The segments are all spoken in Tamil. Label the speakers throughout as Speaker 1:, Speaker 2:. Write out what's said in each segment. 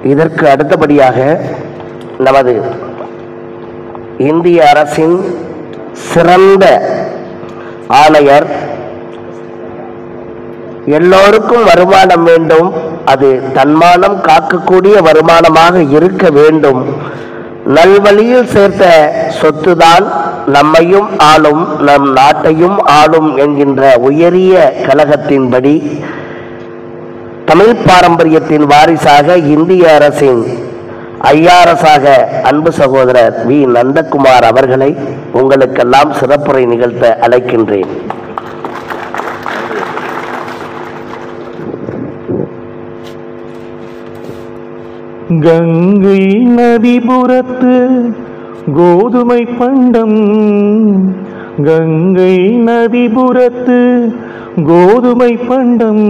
Speaker 1: இதற்கு அடுத்தபடியாக நமது இந்திய அரசின் சிறந்த ஆணையர் எல்லோருக்கும் வருமானம் வேண்டும் அது தன்மானம் காக்கக்கூடிய வருமானமாக இருக்க வேண்டும் நல்வழியில் சேர்த்த சொத்துதான் நம்மையும் ஆளும் நம் நாட்டையும் ஆளும் என்கின்ற உயரிய கழகத்தின்படி தமிழ் பாரம்பரியத்தின் வாரிசாக இந்திய அரசின் ஐஆர்எஸாக அன்பு சகோதரர் வி நந்தகுமார் அவர்களை உங்களுக்கெல்லாம் சிறப்புரை நிகழ்த்த அழைக்கின்றேன்
Speaker 2: கங்கை நதிபுறத்து கோதுமை பண்டம் கங்கை நதிபுறத்து கோதுமை பண்டம்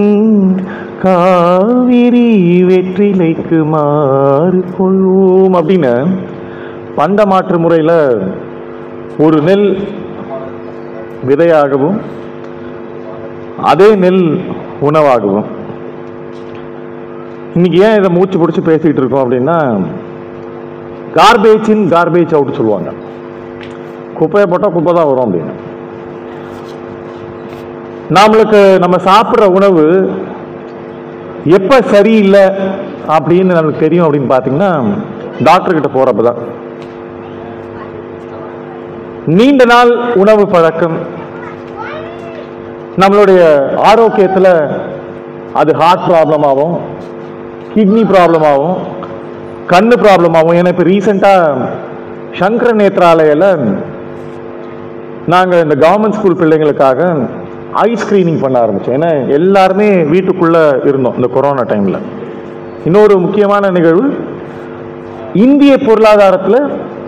Speaker 2: காவிரி வெற்றிலைக்கு மாறு கொள்வோம் அப்படின்னு பண்டமாற்று முறையில் ஒரு நெல் விதையாகவும் அதே நெல் உணவாகவும் இன்னைக்கு ஏன் இதை மூச்சு பிடிச்சி பேசிக்கிட்டு இருக்கோம் அப்படின்னா கார்பேஜ் இன் கார்பேஜ் அவுட் சொல்லுவாங்க குப்பையை போட்டால் குப்பை தான் வரும் அப்படின்னு நம்மளுக்கு நம்ம சாப்பிட்ற உணவு எப்போ சரியில்லை அப்படின்னு நமக்கு தெரியும் அப்படின்னு பார்த்தீங்கன்னா டாக்டர் கிட்ட போகிறப்ப தான் நீண்ட நாள் உணவு பழக்கம் நம்மளுடைய ஆரோக்கியத்தில் அது ஹார்ட் ப்ராப்ளமாகவும் கிட்னி ப்ராப்ளமாகவும் கண்ணு ப்ராப்ளமாகவும் ஏன்னா இப்போ ரீசெண்டாக சங்கர நேத்ராலயில் நாங்கள் இந்த கவர்மெண்ட் ஸ்கூல் பிள்ளைங்களுக்காக ஐ ஸ்க்ரீனிங் பண்ண ஆரம்பித்தோம் ஏன்னா எல்லாருமே வீட்டுக்குள்ளே இருந்தோம் இந்த கொரோனா டைமில் இன்னொரு முக்கியமான நிகழ்வு இந்திய பொருளாதாரத்தில்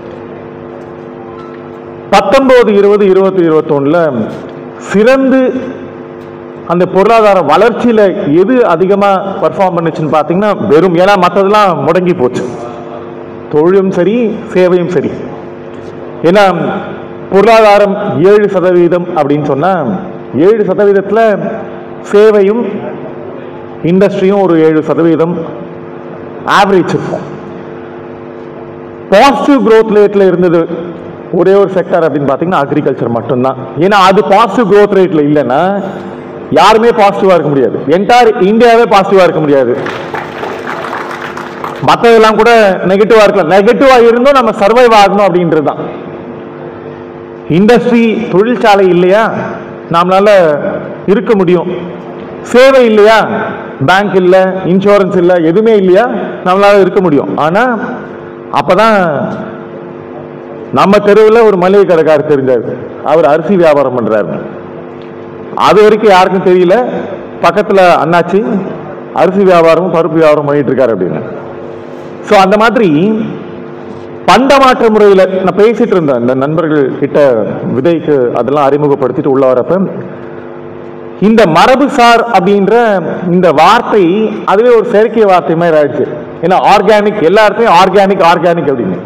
Speaker 2: பத்தொன்பது இருபது இருபத்தி இருபத்தொன்னுல சிறந்து அந்த பொருளாதார வளர்ச்சியில் எது அதிகமாக பர்ஃபார்ம் பண்ணுச்சுன்னு பார்த்தீங்கன்னா வெறும் ஏன்னா மற்றதெல்லாம் முடங்கி போச்சு தொழிலும் சரி சேவையும் சரி ஏன்னா பொருளாதாரம் ஏழு சதவீதம் அப்படின்னு சொன்னால் ஏழு சதவீதத்தில் சேவையும் இண்டஸ்ட்ரியும் ஒரு ஏழு சதவீதம் ஆவரேஜ் இருக்கும் பாசிட்டிவ் growth ரேட்ல இருந்தது ஒரே ஒரு செக்டர் அப்படின்னு பார்த்தீங்கன்னா அக்ரிகல்ச்சர் மட்டும்தான் ஏன்னா அது பாசிட்டிவ் growth ரேட்ல இல்லைன்னா யாருமே பாசிட்டிவா இருக்க முடியாது என்டையர் இந்தியாவே பாசிட்டிவா இருக்க முடியாது மற்றதெல்லாம் கூட நெகட்டிவா இருக்கலாம் நெகட்டிவா இருந்தும் நம்ம சர்வைவ் ஆகணும் அப்படின்றது தான் இண்டஸ்ட்ரி தொழிற்சாலை இல்லையா நம்மளால இருக்க முடியும் சேவை இல்லையா பேங்க் இல்லை இன்சூரன்ஸ் இல்லை எதுவுமே இல்லையா நம்மளால இருக்க முடியும் ஆனா அப்பதான் நம்ம தெருவில் ஒரு மளிகை கடைக்காரர் தெரிஞ்சார் அவர் அரிசி வியாபாரம் பண்றாரு அது வரைக்கும் யாருக்கும் தெரியல பக்கத்துல அண்ணாச்சி அரிசி வியாபாரம் பருப்பு வியாபாரம் பண்ணிட்டு இருக்காரு அப்படின்னு ஸோ அந்த மாதிரி பண்டமாற்ற முறையில் நான் பேசிட்டு இருந்தேன் இந்த நண்பர்கள் கிட்ட விதைக்கு அதெல்லாம் அறிமுகப்படுத்திட்டு உள்ள வரப்ப இந்த மரபுசார் அப்படின்ற இந்த வார்த்தை அதுவே ஒரு செயற்கை வார்த்தை மாதிரி ஆயிடுச்சு ஏன்னா ஆர்கானிக் எல்லா இடத்துலையும் ஆர்கானிக் ஆர்கானிக் அப்படின்னு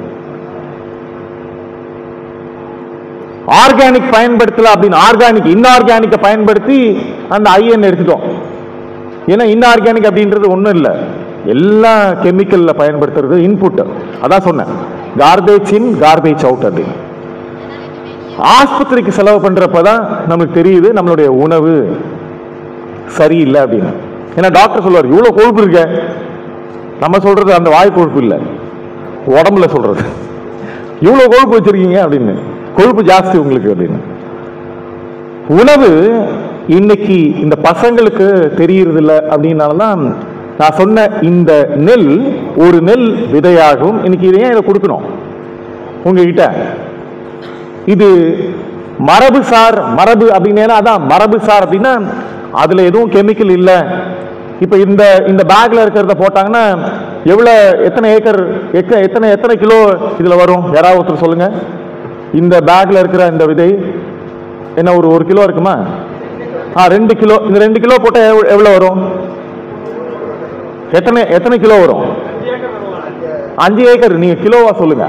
Speaker 2: ஆர்கானிக் பயன்படுத்தல அப்படின்னு ஆர்கானிக் இன்ஆர்கானிக்கை பயன்படுத்தி அந்த ஐஎன் எடுத்துட்டோம் ஏன்னா இன்ஆர்கானிக் அப்படின்றது ஒன்றும் இல்லை எல்லா கெமிக்கல்ல பயன்படுத்துறது இன்புட் அதான் சொன்னேன் கார்பேஜ் இன் கார்பேஜ் அவுட் அப்படின்னு ஆஸ்பத்திரிக்கு செலவு பண்றப்பதான் நமக்கு தெரியுது நம்மளுடைய உணவு சரியில்லை அப்படின்னு ஏன்னா டாக்டர் சொல்லுவார் இவ்வளோ கொழுப்பு இருக்க நம்ம சொல்றது அந்த வாய் கொழுப்பு இல்லை உடம்புல சொல்றது இவ்வளோ கொழுப்பு வச்சிருக்கீங்க அப்படின்னு கொழுப்பு ஜாஸ்தி உங்களுக்கு அப்படின்னு உணவு இன்னைக்கு இந்த பசங்களுக்கு தெரியறது இல்லை அப்படின்னால தான் நான் சொன்ன இந்த நெல் ஒரு நெல் விதையாகும் இன்னைக்கு இதை ஏன் இதை கொடுக்கணும் உங்ககிட்ட இது மரபுசார் மரபு அப்படின்னா அதான் மரபுசார் அப்படின்னா அதுல எதுவும் கெமிக்கல் இல்லை இப்போ இந்த இந்த பேக்ல இருக்கிறத போட்டாங்கன்னா எவ்வளோ எத்தனை ஏக்கர் எக்க எத்தனை எத்தனை கிலோ இதுல வரும் யாராவது ஒருத்தர் சொல்லுங்க இந்த பேக்ல இருக்கிற இந்த விதை என்ன ஒரு ஒரு கிலோ இருக்குமா ஆ ரெண்டு கிலோ இந்த ரெண்டு கிலோ போட்டால் எவ்வ- எவ்வளோ வரும் எத்தனை எத்தனை கிலோ வரும் அஞ்சு ஏக்கர் நீங்க கிலோவா சொல்லுங்க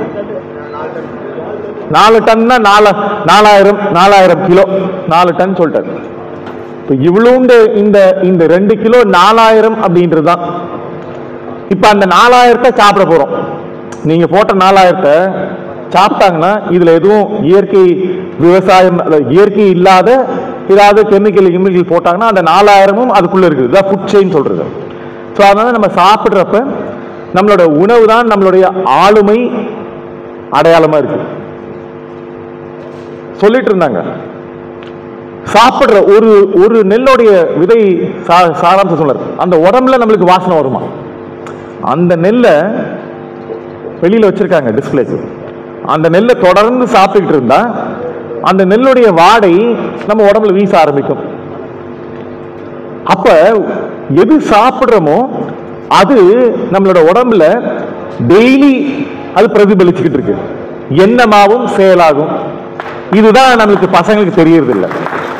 Speaker 2: நாலு டன்னா நாலு நாலாயிரம் நாலாயிரம் கிலோ நாலு டன் சொல்லிட்டாரு இப்போ இவ்வளோண்டு இந்த இந்த ரெண்டு கிலோ நாலாயிரம் அப்படின்றது தான் இப்ப அந்த நாலாயிரத்தை சாப்பிட போறோம் நீங்க போட்ட நாலாயிரத்தை சாப்பிட்டாங்கன்னா இதுல எதுவும் இயற்கை விவசாயம் அதாவது இயற்கை இல்லாத ஏதாவது கெமிக்கல் கெமிக்கல் போட்டாங்கன்னா அந்த நாலாயிரமும் அதுக்குள்ள இருக்குது இதான் ஃபுட் செயின் சொல்றது ஸோ அதனால நம்ம சாப்பிட்றப்ப நம்மளோட உணவு தான் நம்மளுடைய ஆளுமை அடையாளமா இருக்கு சொல்லிட்டு இருந்தாங்க சாப்பிடுற ஒரு ஒரு நெல்லுடைய விதை சா- சாராம்சம் சொல்றாரு அந்த உடம்புல நம்மளுக்கு வாசனை வருமா அந்த நெல்லை வெளியில வச்சிருக்காங்க டிஸ்பிளேக்கு அந்த நெல்லை தொடர்ந்து சாப்பிட்டுக்கிட்டு இருந்தா அந்த நெல்லுடைய வாடை நம்ம உடம்புல வீச ஆரம்பிக்கும் அப்ப எது சாப்பிடுறோமோ அது நம்மளோட உடம்புல டெய்லி அது பிரதிபலிச்சுக்கிட்டு இருக்கு எண்ணமாவும் செயலாகும் இதுதான் நம்மளுக்கு பசங்களுக்கு தெரியறது இல்ல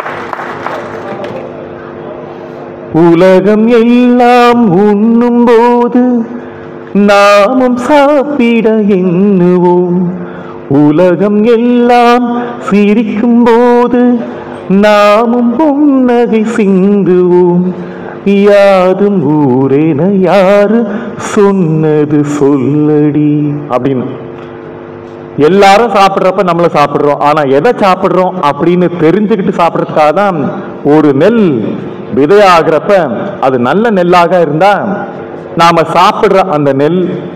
Speaker 2: உலகம் எல்லாம் உண்ணும் போது நாமும் சாப்பிட எண்ணுவோம் உலகம் எல்லாம் சிரிக்கும் போது நாமும் புன்னகை சிந்துவோம் யாதும் ஊரேன யாரு சொன்னது சொல்லடி அப்படின்னு எல்லாரும் சாப்பிட்றப்ப நம்மள சாப்பிடுறோம் ஆனா எதை சாப்பிடுறோம் அப்படின்னு தெரிஞ்சுக்கிட்டு சாப்பிட்றதுக்காக தான் ஒரு நெல் விதையாகிறப்ப அது நல்ல நெல்லாக இருந்தா நாம சாப்பிடுற அந்த நெல்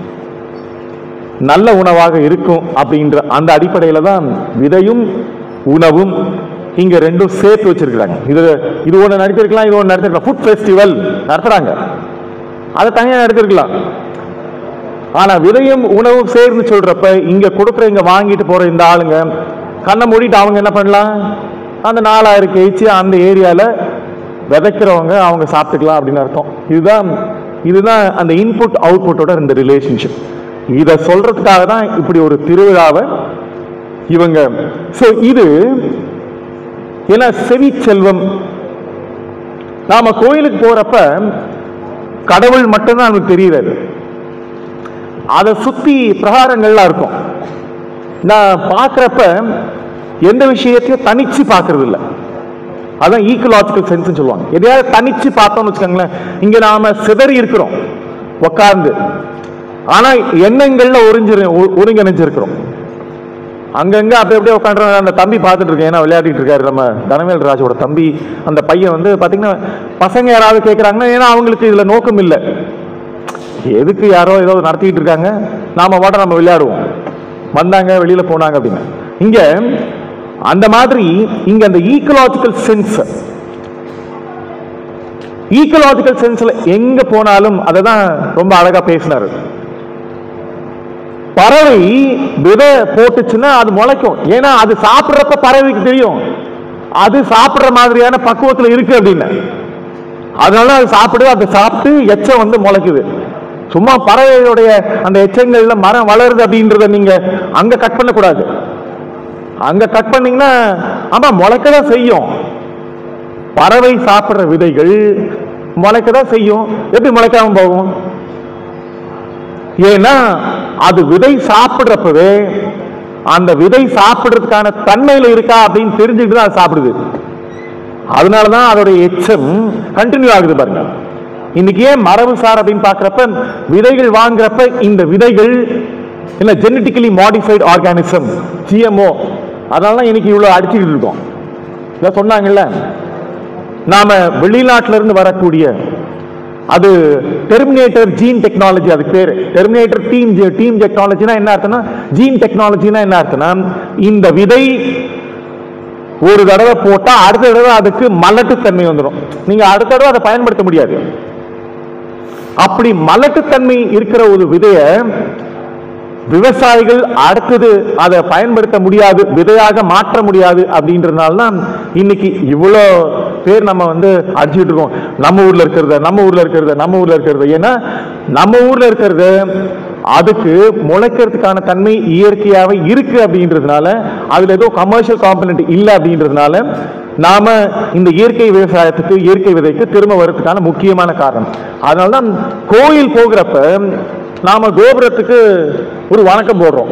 Speaker 2: நல்ல உணவாக இருக்கும் அப்படின்ற அந்த அடிப்படையில தான் விதையும் உணவும் இங்க ரெண்டும் சேர்த்து வச்சிருக்கிறாங்க இது இது ஒண்ணு நடத்திருக்கலாம் இது ஒண்ணு நடத்திருக்கலாம் ஃபுட் ஃபெஸ்டிவல் நடத்துறாங்க அதை தனியா நடத்திருக்கலாம் ஆனா விதையும் உணவும் சேர்ந்து சொல்றப்ப இங்க கொடுக்குற இங்க வாங்கிட்டு போற இந்த ஆளுங்க கண்ணை மூடிட்டு அவங்க என்ன பண்ணலாம் அந்த நாலாயிரம் கேச்சு அந்த ஏரியால விதைக்கிறவங்க அவங்க சாப்பிட்டுக்கலாம் அப்படின்னு அர்த்தம் இதுதான் இதுதான் அந்த இன்புட் அவுட்புட்டோட இந்த ரிலேஷன்ஷிப் இதை சொல்றதுக்காக தான் இப்படி ஒரு திருவிழாவை இவங்க ஸோ இது ஏன்னா செவி செல்வம் நாம கோயிலுக்கு போறப்ப கடவுள் மட்டும்தான் நமக்கு தெரியுறாரு அதை சுத்தி பிரகாரங்கள்லாம் இருக்கும் நான் பார்க்குறப்ப எந்த விஷயத்தையும் தனிச்சு பார்க்கறது இல்ல அதான் ஈக்கலாஜிக்கல் சென்ஸ் சொல்லுவாங்க எதையாவது தனிச்சு பார்த்தோம்னு வச்சுக்கோங்களேன் இங்க நாம சிதறி இருக்கிறோம் உட்கார்ந்து ஆனா எண்ணங்கள்ல ஒருங்கிரு ஒ- ஒருங்கிணைஞ்சிருக்கிறோம் அங்கங்க அப்படி அப்படியே உட்காந்து அந்த தம்பி பார்த்துட்டு இருக்கேன் ஏன்னா விளையாடிட்டு இருக்காரு நம்ம தனவேல் ராஜோட தம்பி அந்த பையன் வந்து பாத்தீங்கன்னா பசங்க யாராவது கேட்கறாங்கன்னா ஏன்னா அவங்களுக்கு இதுல நோக்கம் இல்லை எதுக்கு யாரோ ஏதோ நடத்திட்டு இருக்காங்க நாம மட்டும் நம்ம விளையாடுவோம் வந்தாங்க வெளியில போனாங்க அப்படின்னு இங்க அந்த மாதிரி இங்க அந்த ஈக்கலாஜிக்கல் சென்ஸ் ஈக்கலாஜிக்கல் சென்ஸ்ல எங்க போனாலும் அதை தான் ரொம்ப அழகா பேசினாரு பறவை விதை போட்டுச்சுன்னா அது முளைக்கும் ஏன்னா அது சாப்பிடுறப்ப பறவைக்கு தெரியும் அது சாப்பிடுற மாதிரியான பக்குவத்துல இருக்கு அப்படின்னு அதனால அது சாப்பிடுது அதை சாப்பிட்டு எச்சம் வந்து முளைக்குது சும்மா பறவையுடைய அந்த எச்சங்கள்ல மரம் வளருது அப்படின்றத நீங்க அங்க கட் பண்ணக்கூடாது அங்க கட் பண்ணீங்கன்னா ஆமா முளைக்க தான் செய்யும் பறவை சாப்பிடுற விதைகள் முளைக்க தான் செய்யும் எப்படி முளைக்காம போகும் ஏன்னா அது விதை சாப்பிடுறப்பவே அந்த விதை சாப்பிடுறதுக்கான தன்மையில இருக்கா அப்படின்னு தெரிஞ்சுக்கிட்டு தான் அது சாப்பிடுது அதனாலதான் அதோடைய எச்சம் கண்டினியூ ஆகுது பாருங்க இன்னைக்கு ஏன் மரபுசார் அப்படின்னு பார்க்கறப்ப விதைகள் வாங்குறப்ப இந்த விதைகள் இல்ல ஜெனட்டிக்கலி மாடிஃபைடு ஆர்கானிசம் ஜிஎம்ஓ அதனால தான் இன்னைக்கு இவ்வளவு அடிச்சுக்கிட்டு இருக்கோம் இதை சொன்னாங்கல்ல நாம வெளிநாட்டுல இருந்து வரக்கூடிய அது டெர்மினேட்டர் ஜீன் டெக்னாலஜி அதுக்கு பேரு டெர்மினேட்டர் டீம் டீம் டெக்னாலஜினா என்ன அர்த்தம்னா ஜீன் டெக்னாலஜினா என்ன அர்த்தம்னா இந்த விதை ஒரு தடவை போட்டா அடுத்த தடவை அதுக்கு மலட்டுத்தன்மை வந்துடும் நீங்க அடுத்த தடவை அதை பயன்படுத்த முடியாது அப்படி மலட்டுத்தன்மை இருக்கிற ஒரு விதைய விவசாயிகள் அடுத்தது அதை பயன்படுத்த முடியாது விதையாக மாற்ற முடியாது அப்படின்றதுனால தான் இன்னைக்கு இவ்வளோ பேர் நம்ம வந்து அடிச்சுட்டு இருக்கோம் நம்ம ஊர்ல இருக்கிறத நம்ம ஊர்ல இருக்கிறத நம்ம ஊர்ல இருக்கிறத ஏன்னா நம்ம ஊர்ல இருக்கிறது அதுக்கு முளைக்கிறதுக்கான தன்மை இயற்கையாவே இருக்கு அப்படின்றதுனால அதுல ஏதோ கமர்ஷியல் காம்பனண்ட் இல்லை அப்படின்றதுனால நாம இந்த இயற்கை விவசாயத்துக்கு இயற்கை விதைக்கு திரும்ப வர்றதுக்கான முக்கியமான காரணம் அதனால தான் கோயில் போகிறப்ப நாம கோபுரத்துக்கு ஒரு வணக்கம் போடுறோம்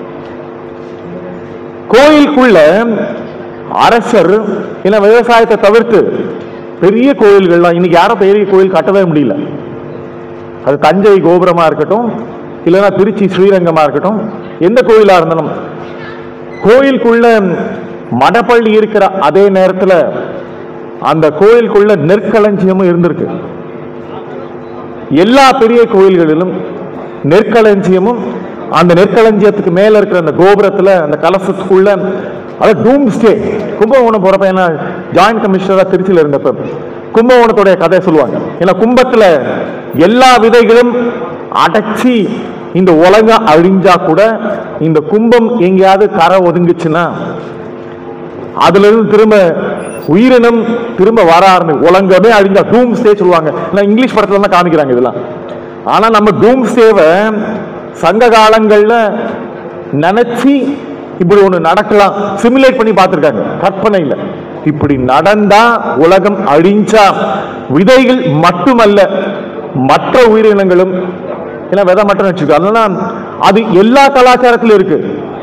Speaker 2: கோயிலுக்குள்ள அரசர் இல்ல விவசாயத்தை தவிர்த்து பெரிய கோயில்கள்லாம் இன்னைக்கு யாரும் பெரிய கோயில் கட்டவே முடியல அது தஞ்சை கோபுரமா இருக்கட்டும் இல்லைன்னா திருச்சி ஸ்ரீரங்கமா இருக்கட்டும் எந்த கோயிலா இருந்தாலும் கோயிலுக்குள்ள மடப்பள்ளி இருக்கிற அதே நேரத்துல அந்த கோயிலுக்குள்ள நெற்களஞ்சியமும் இருந்திருக்கு எல்லா பெரிய கோயில்களிலும் நெற்களஞ்சியமும் அந்த நெற்களஞ்சியத்துக்கு மேல இருக்கிற அந்த கோபுரத்துல அந்த கலசத்துக்குள்ள அது டூம் ஸ்டே கும்பகோணம் போறப்ப ஏன்னா ஜாயிண்ட் கமிஷனரா திருச்சியில இருந்தப்ப கும்பகோணத்துடைய கதை சொல்லுவாங்க ஏன்னா கும்பத்துல எல்லா விதைகளும் அடைச்சி இந்த உலகம் அழிஞ்சா கூட இந்த கும்பம் எங்கேயாவது கரை ஒதுங்குச்சுன்னா அதுல இருந்து திரும்ப உயிரினம் திரும்ப வர ஆரம்பி உலகமே அழிஞ்சா டூம் ஸ்டே சொல்லுவாங்க நான் இங்கிலீஷ் படத்துல தான் காமிக்கிறாங்க இதெல்லாம் ஆனா நம்ம டூம் ஸ்டேவை சங்க காலங்கள்ல நினைச்சு இப்படி ஒண்ணு நடக்கலாம் சிமுலேட் பண்ணி பார்த்திருக்காங்க கற்பனையில இப்படி நடந்தா உலகம் அழிஞ்சா விதைகள் மட்டுமல்ல மற்ற உயிரினங்களும் ஏன்னா விதை மட்டும் வச்சிருக்கு அதெல்லாம் அது எல்லா கலாச்சாரத்திலும் இருக்கு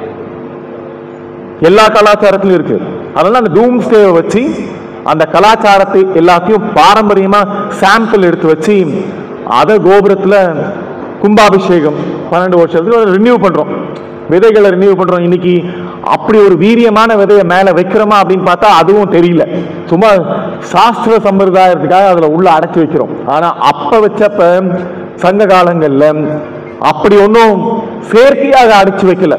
Speaker 2: எல்லா கலாச்சாரத்திலும் இருக்கு அதனால அந்த டூம் ஸ்டேவை வச்சு அந்த கலாச்சாரத்தை எல்லாத்தையும் பாரம்பரியமா சாம்பிள் எடுத்து வச்சு அதை கோபுரத்துல கும்பாபிஷேகம் பன்னெண்டு வருஷத்துக்கு ரினியூ பண்றோம் விதைகளை ரினியூ பண்றோம் இன்னைக்கு அப்படி ஒரு வீரியமான விதையை மேல வைக்கிறோமா அப்படின்னு பார்த்தா அதுவும் தெரியல சும்மா சாஸ்திர சம்பிரதாயத்துக்காக அதுல உள்ள அடைச்சி வைக்கிறோம் ஆனா அப்ப வச்சப்ப சங்க காலங்கள்ல அப்படி ஒன்றும் செயற்கையாக அடைச்சு வைக்கல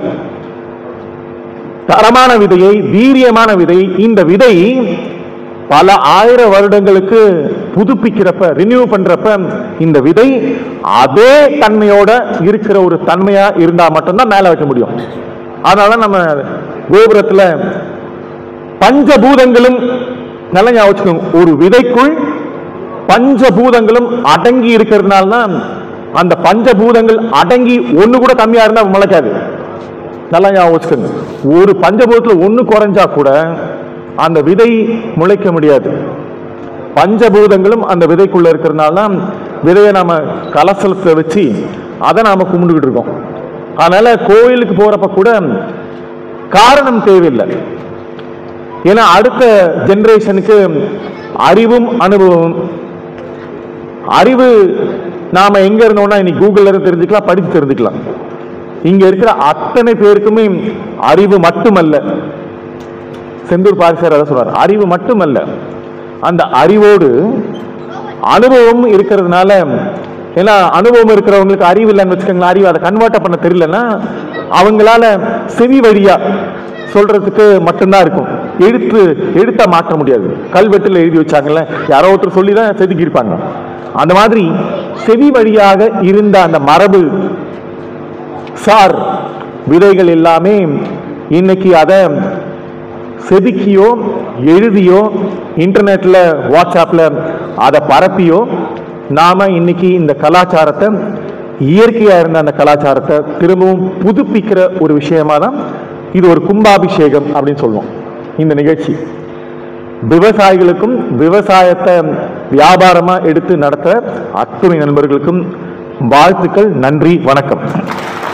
Speaker 2: தரமான விதையை வீரியமான விதை இந்த விதை பல ஆயிரம் வருடங்களுக்கு புதுப்பிக்கிறப்ப ரினியூ பண்றப்ப இந்த விதை அதே தன்மையோட இருக்கிற ஒரு தன்மையா இருந்தா மட்டும்தான் மேல வைக்க முடியும் அதனால நம்ம கோபுரத்துல பஞ்சபூதங்களும் நல்லா ஞாபகம் வச்சுக்கோங்க ஒரு விதைக்குள் பஞ்சபூதங்களும் அடங்கி இருக்கிறதுனால தான் அந்த பஞ்சபூதங்கள் அடங்கி ஒண்ணு கூட கம்மியா இருந்தா முளைக்காது நல்லா ஞாபகம் வச்சுக்கோங்க ஒரு பஞ்சபூதத்துல ஒண்ணு குறைஞ்சா கூட அந்த விதை முளைக்க முடியாது பஞ்சபூதங்களும் அந்த விதைக்குள்ள இருக்கிறதுனால தான் விதையை நாம கலசலத்தை வச்சு அதை நாம கும்பிட்டுக்கிட்டு இருக்கோம் அதனால கோயிலுக்கு போறப்ப கூட காரணம் தேவையில்லை ஏன்னா அடுத்த ஜெனரேஷனுக்கு அறிவும் அனுபவம் அறிவு நாம எங்க இருந்தோம்னா இன்னைக்கு கூகுள்ல இருந்து தெரிஞ்சுக்கலாம் படிச்சு தெரிஞ்சுக்கலாம் இங்க இருக்கிற அத்தனை பேருக்குமே அறிவு மட்டுமல்ல செந்தூர் பாரிசார் அதை சொல்றாரு அறிவு மட்டுமல்ல அந்த அறிவோடு அனுபவம் இருக்கிறதுனால ஏன்னா அனுபவம் இருக்கிறவங்களுக்கு அறிவு இல்லைன்னு வச்சுக்கோங்களேன் அறிவு அதை கன்வெர்ட் பண்ண தெரியலன்னா அவங்களால செவி வழியா சொல்றதுக்கு மட்டும்தான் இருக்கும் எழுத்து எழுத்த மாற்ற முடியாது கல்வெட்டுல எழுதி வச்சாங்கல்ல யாரோ ஒருத்தர் சொல்லி தான் செதுக்கியிருப்பாங்க அந்த மாதிரி செவி வழியாக இருந்த அந்த மரபு சார் விதைகள் எல்லாமே இன்னைக்கு அதை செதுக்கியோ எழுதியோ இன்டர்நெட்ல வாட்ஸ்அப்ல அதை பரப்பியோ நாம இன்னைக்கு இந்த கலாச்சாரத்தை இயற்கையா இருந்த அந்த கலாச்சாரத்தை திரும்பவும் புதுப்பிக்கிற ஒரு விஷயமா தான் இது ஒரு கும்பாபிஷேகம் அப்படின்னு சொல்லுவோம் இந்த நிகழ்ச்சி விவசாயிகளுக்கும் விவசாயத்தை வியாபாரமா எடுத்து நடத்த அத்துணை நண்பர்களுக்கும் வாழ்த்துக்கள் நன்றி வணக்கம்